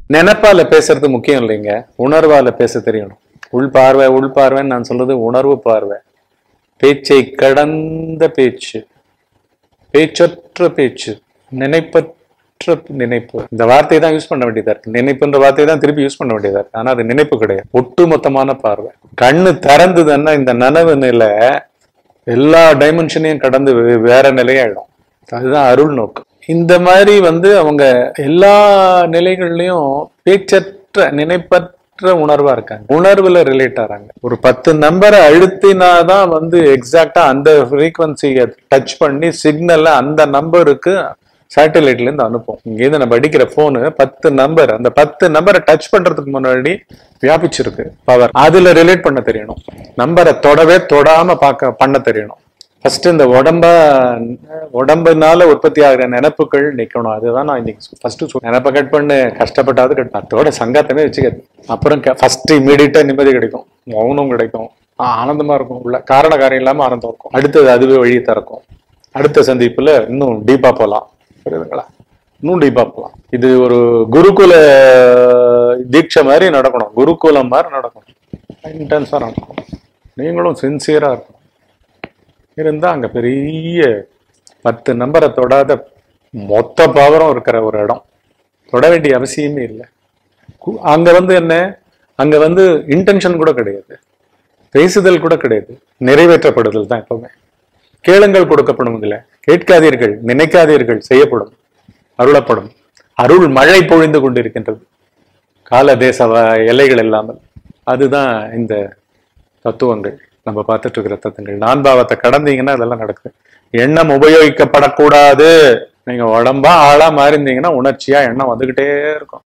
நினைப்பால பேசுறது முக்கியம் இல்லைங்க உணர்வால பேச தெரியணும் உள் பார்வை உள் பார்வைன்னு நான் சொல்றது உணர்வு பார்வை பேச்சை கடந்த பேச்சு பேச்சற்ற பேச்சு நினைப்பற்ற நினைப்பு இந்த வார்த்தையை தான் யூஸ் பண்ண வேண்டியதா இருக்கு நினைப்புன்ற வார்த்தையை தான் திருப்பி யூஸ் பண்ண வேண்டியதா இருக்கு ஆனா அது நினைப்பு கிடையாது ஒட்டுமொத்தமான பார்வை கண்ணு திறந்ததுன்னா இந்த நனவு நிலை எல்லா டைமென்ஷனையும் கடந்து வே- வேற நிலையாயிடும் அதுதான் அருள் நோக்கம் இந்த மாதிரி வந்து அவங்க எல்லா நிலைகள்லயும் பேச்சற்ற நினைப்பற்ற உணர்வா இருக்காங்க உணர்வுல ரிலேட் ஆறாங்க ஒரு பத்து நம்பரை அழுத்தினாதான் வந்து எக்ஸாக்டா அந்த ஃப்ரீக்வன்சியை டச் பண்ணி சிக்னல்ல அந்த நம்பருக்கு சேட்டலைட்ல இருந்து அனுப்பும் இங்கேருந்து நம்ம அடிக்கிற போனு பத்து நம்பர் அந்த பத்து நம்பரை டச் பண்றதுக்கு முன்னாடி வியாபிச்சிருக்கு பவர் அதுல ரிலேட் பண்ண தெரியணும் நம்பரை தொடவே தொடாம பார்க்க பண்ண தெரியணும் ஃபர்ஸ்ட் இந்த உடம்ப உடம்புனால உற்பத்தி ஆகிற நினைப்புகள் நிக்கணும் அதுதான் நான் இன்னைக்கு ஃபர்ஸ்ட் நினைப்ப கட் பண்ணு கஷ்டப்பட்டாவது கட் அதோட சங்காத்தமே வச்சுக்காது அப்புறம் ஃபர்ஸ்ட் இமீடியட்டா நிம்மதி கிடைக்கும் மௌனம் கிடைக்கும் ஆ, ஆனந்தமா இருக்கும் உள்ள காரண காரியம் இல்லாம ஆனந்தம் இருக்கும் அடுத்தது அதுவே வழி திறக்கும் அடுத்த சந்திப்புல இன்னும் டீப்பா போலாம் புரியுதுங்களா இன்னும் டீப்பா போலாம் இது ஒரு குருகுல தீட்சை மாதிரி நடக்கணும் குருகுலம் மாதிரி நடக்கணும் இன்டென்ஸா நடக்கணும் நீங்களும் சின்சியரா இருக்கணும் இருந்தா அங்க பெரிய பத்து நம்பரை தொடாத மொத்த பவரும் இருக்கிற ஒரு இடம் தொட வேண்டிய அவசியமே இல்லை கு- அங்க வந்து என்ன அங்க வந்து இன்டென்ஷன் கூட கிடையாது பேசுதல் கூட கிடையாது நிறைவேற்றப்படுதல் தான் எப்பவுமே கேளுங்கள் கொடுக்கப்படும் இதுல கேட்காதீர்கள் நினைக்காதீர்கள் செய்யப்படும் அருளப்படும் அருள் மழை பொழிந்து கொண்டிருக்கின்றது கால தேச வ- எல்லைகள் இல்லாமல் அதுதான் இந்த தத்துவங்கள் நம்ம பார்த்துட்டு இருக்கிற தத்துவங்கள் நான் பாவத்தை கடந்தீங்கன்னா அதெல்லாம் நடக்குது எண்ணம் உபயோகிக்கப்படக்கூடாது நீங்க உடம்பா ஆளா மாறிந்தீங்கன்னா உணர்ச்சியா எண்ணம் வந்துகிட்டே இருக்கும்